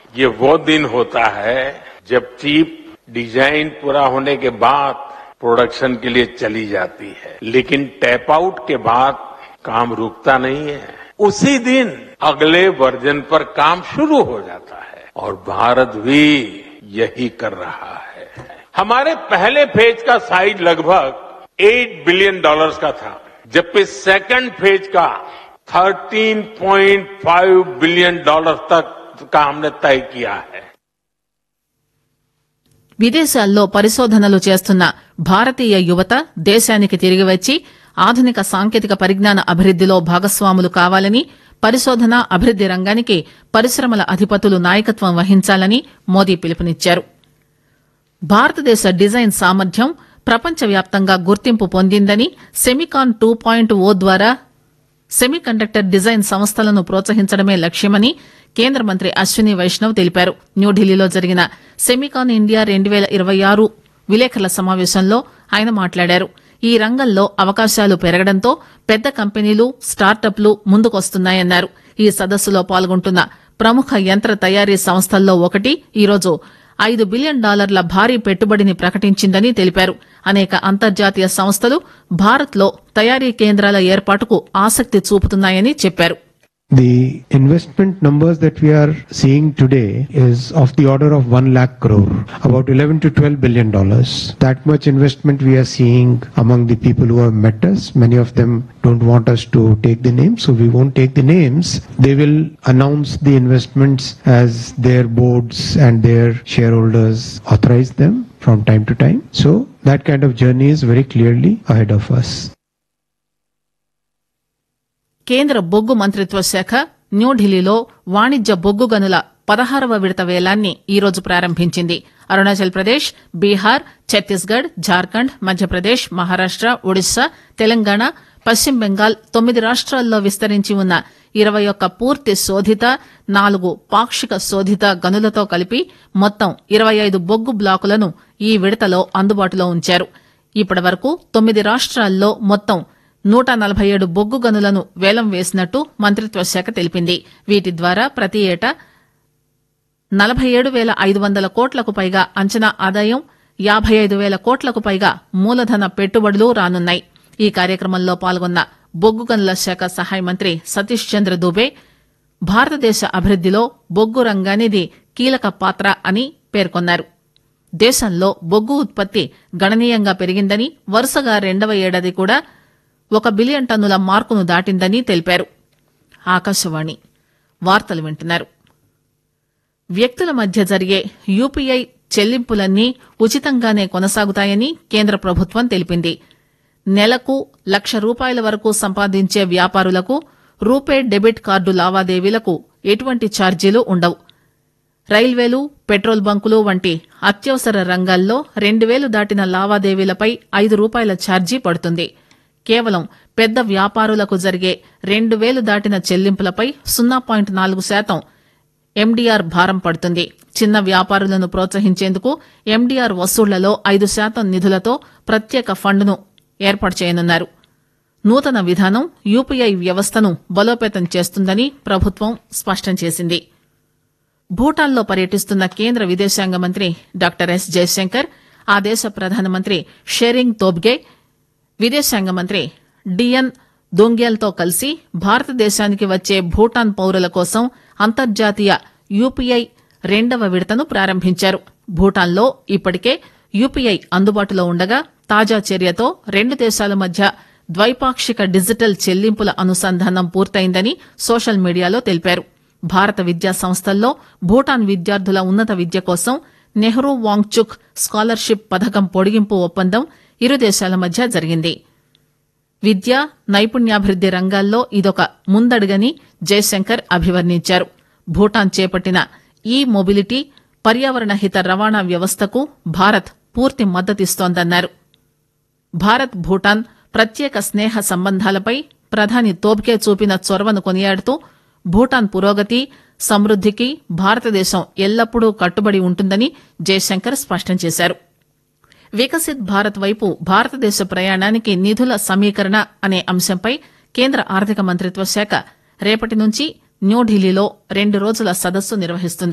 ये वो दिन होता है जब चिप डिजाइन पूरा होने के बाद प्रोडक्शन के लिए चली जाती है लेकिन टैप आउट के बाद काम रुकता नहीं है उसी दिन अगले वर्जन पर काम शुरू हो जाता है और भारत भी यही कर रहा है हमारे पहले फेज का साइज लगभग 8 बिलियन डॉलर्स का था जबकि सेकंड फेज का 13.5 बिलियन डॉलर तक का हमने तय किया है విదేశాల్లో పరిశోధనలు చేస్తున్న భారతీయ యువత దేశానికి తిరిగి వచ్చి ఆధునిక సాంకేతిక పరిజ్ఞాన అభివృద్దిలో భాగస్వాములు కావాలని పరిశోధన అభివృద్ది రంగానికి పరిశ్రమల అధిపతులు నాయకత్వం వహించాలని మోదీ పిలుపునిచ్చారు భారతదేశ డిజైన్ సామర్థ్యం ప్రపంచవ్యాప్తంగా గుర్తింపు పొందిందని సెమికాన్ టూ పాయింట్ ఓ ద్వారా సెమీ కండక్టర్ డిజైన్ సంస్థలను ప్రోత్సహించడమే లక్ష్యమని కేంద్ర మంత్రి అశ్విని వైష్ణవ్ తెలిపారు న్యూఢిల్లీలో జరిగిన సెమికాన్ ఇండియా రెండు పేల ఇరవై ఆరు విలేకరుల సమావేశంలో ఆయన మాట్లాడారు ఈ రంగంలో అవకాశాలు పెరగడంతో పెద్ద కంపెనీలు స్టార్టప్లు ముందుకొస్తున్నాయన్నారు ఈ సదస్సులో పాల్గొంటున్న ప్రముఖ యంత్ర తయారీ సంస్థల్లో ఒకటి ఈరోజు ఐదు బిలియన్ డాలర్ల భారీ పెట్టుబడిని ప్రకటించిందని తెలిపారు అనేక అంతర్జాతీయ సంస్థలు భారత్లో తయారీ కేంద్రాల ఏర్పాటుకు ఆసక్తి చూపుతున్నాయని చెప్పారు The investment numbers that we are seeing today is of the order of 1 lakh crore, about 11 to 12 billion dollars. That much investment we are seeing among the people who have met us. Many of them don't want us to take the names, so we won't take the names. They will announce the investments as their boards and their shareholders authorize them from time to time. So that kind of journey is very clearly ahead of us. కేంద్ర బొగ్గు మంత్రిత్వ శాఖ న్యూఢిల్లీలో వాణిజ్య బొగ్గు గనుల పదహారవ విడత వేలాన్ని ఈరోజు ప్రారంభించింది అరుణాచల్ ప్రదేశ్ బీహార్ ఛత్తీస్గఢ్ జార్ఖండ్ మధ్యప్రదేశ్ మహారాష్ట ఒడిశా తెలంగాణ పశ్చిమ బెంగాల్ తొమ్మిది రాష్ట్రాల్లో విస్తరించి ఉన్న ఇరవై ఒక్క పూర్తి శోధిత నాలుగు పాక్షిక శోధిత గనులతో కలిపి మొత్తం ఇరవై ఐదు బొగ్గు బ్లాకులను ఈ విడతలో అందుబాటులో ఉంచారు ఇప్పటి వరకు తొమ్మిది రాష్ట్రాల్లో మొత్తం నూట నలభై ఏడు బొగ్గు గనులను వేలం వేసినట్టు మంత్రిత్వ శాఖ తెలిపింది వీటి ద్వారా ప్రతి ఏటా నలభై ఏడు వేల ఐదు వందల కోట్లకు పైగా అంచనా ఆదాయం యాభై ఐదు వేల కోట్లకు పైగా మూలధన పెట్టుబడులు రానున్నాయి ఈ కార్యక్రమంలో పాల్గొన్న బొగ్గు గనుల శాఖ సహాయ మంత్రి సతీష్ చంద్ర దూబే భారతదేశ అభివృద్దిలో బొగ్గు రంగానిది కీలక పాత్ర అని పేర్కొన్నారు దేశంలో బొగ్గు ఉత్పత్తి గణనీయంగా పెరిగిందని వరుసగా రెండవ ఏడాది కూడా ఒక బిలియన్ టన్నుల మార్కును దాటిందని తెలిపారు ఆకాశవాణి వార్తలు వింటున్నారు వ్యక్తుల మధ్య జరిగే యూపీఐ చెల్లింపులన్నీ ఉచితంగానే కొనసాగుతాయని కేంద్ర ప్రభుత్వం తెలిపింది నెలకు లక్ష రూపాయల వరకు సంపాదించే వ్యాపారులకు రూపే డెబిట్ కార్డు లావాదేవీలకు ఎటువంటి ఛార్జీలు ఉండవు రైల్వేలు పెట్రోల్ బంకులు వంటి అత్యవసర రంగాల్లో రెండు వేలు దాటిన లావాదేవీలపై ఐదు రూపాయల ఛార్జీ పడుతుంది కేవలం పెద్ద వ్యాపారులకు జరిగే రెండు వేలు దాటిన చెల్లింపులపై సున్నా పాయింట్ నాలుగు శాతం ఎండీఆర్ భారం పడుతుంది చిన్న వ్యాపారులను ప్రోత్సహించేందుకు ఎండీఆర్ వసూళ్లలో ఐదు శాతం నిధులతో ప్రత్యేక ఫండ్ను ఏర్పాటు చేయనున్నారు నూతన విధానం యూపీఐ వ్యవస్థను బలోపేతం చేస్తుందని ప్రభుత్వం స్పష్టం చేసింది భూటాన్లో పర్యటిస్తున్న కేంద్ర విదేశాంగ మంత్రి డాక్టర్ ఎస్ జయశంకర్ ఆ దేశ ప్రధానమంత్రి షెరింగ్ తోబ్గే విదేశాంగ మంత్రి డిఎన్ దొంగ్యాల్తో కలిసి భారతదేశానికి వచ్చే భూటాన్ పౌరుల కోసం అంతర్జాతీయ యూపీఐ రెండవ విడతను ప్రారంభించారు భూటాన్లో ఇప్పటికే యూపీఐ అందుబాటులో ఉండగా తాజా చర్యతో రెండు దేశాల మధ్య ద్వైపాక్షిక డిజిటల్ చెల్లింపుల అనుసంధానం పూర్తయిందని సోషల్ మీడియాలో తెలిపారు భారత విద్యా సంస్థల్లో భూటాన్ విద్యార్థుల ఉన్నత విద్య కోసం నెహ్రూ వాంగ్చుక్ స్కాలర్షిప్ పథకం పొడిగింపు ఒప్పందం ఇరు దేశాల మధ్య జరిగింది విద్య నైపుణ్యాభివృద్ది రంగాల్లో ఇదొక ముందడుగని జయశంకర్ అభివర్ణించారు భూటాన్ చేపట్టిన ఈ మొబిలిటీ పర్యావరణ హిత రవాణా వ్యవస్థకు భారత్ పూర్తి మద్దతిస్తోందన్నారు భారత్ భూటాన్ ప్రత్యేక స్నేహ సంబంధాలపై ప్రధాని తోబ్కే చూపిన చొరవను కొనియాడుతూ భూటాన్ పురోగతి సమృద్దికి భారతదేశం ఎల్లప్పుడూ కట్టుబడి ఉంటుందని జయశంకర్ స్పష్టం చేశారు వికసిత్ భారత్ వైపు భారతదేశ ప్రయాణానికి నిధుల సమీకరణ అనే అంశంపై కేంద్ర ఆర్థిక మంత్రిత్వ శాఖ రేపటి నుంచి న్యూఢిల్లీలో రెండు రోజుల సదస్సు నిర్వహిస్తుంది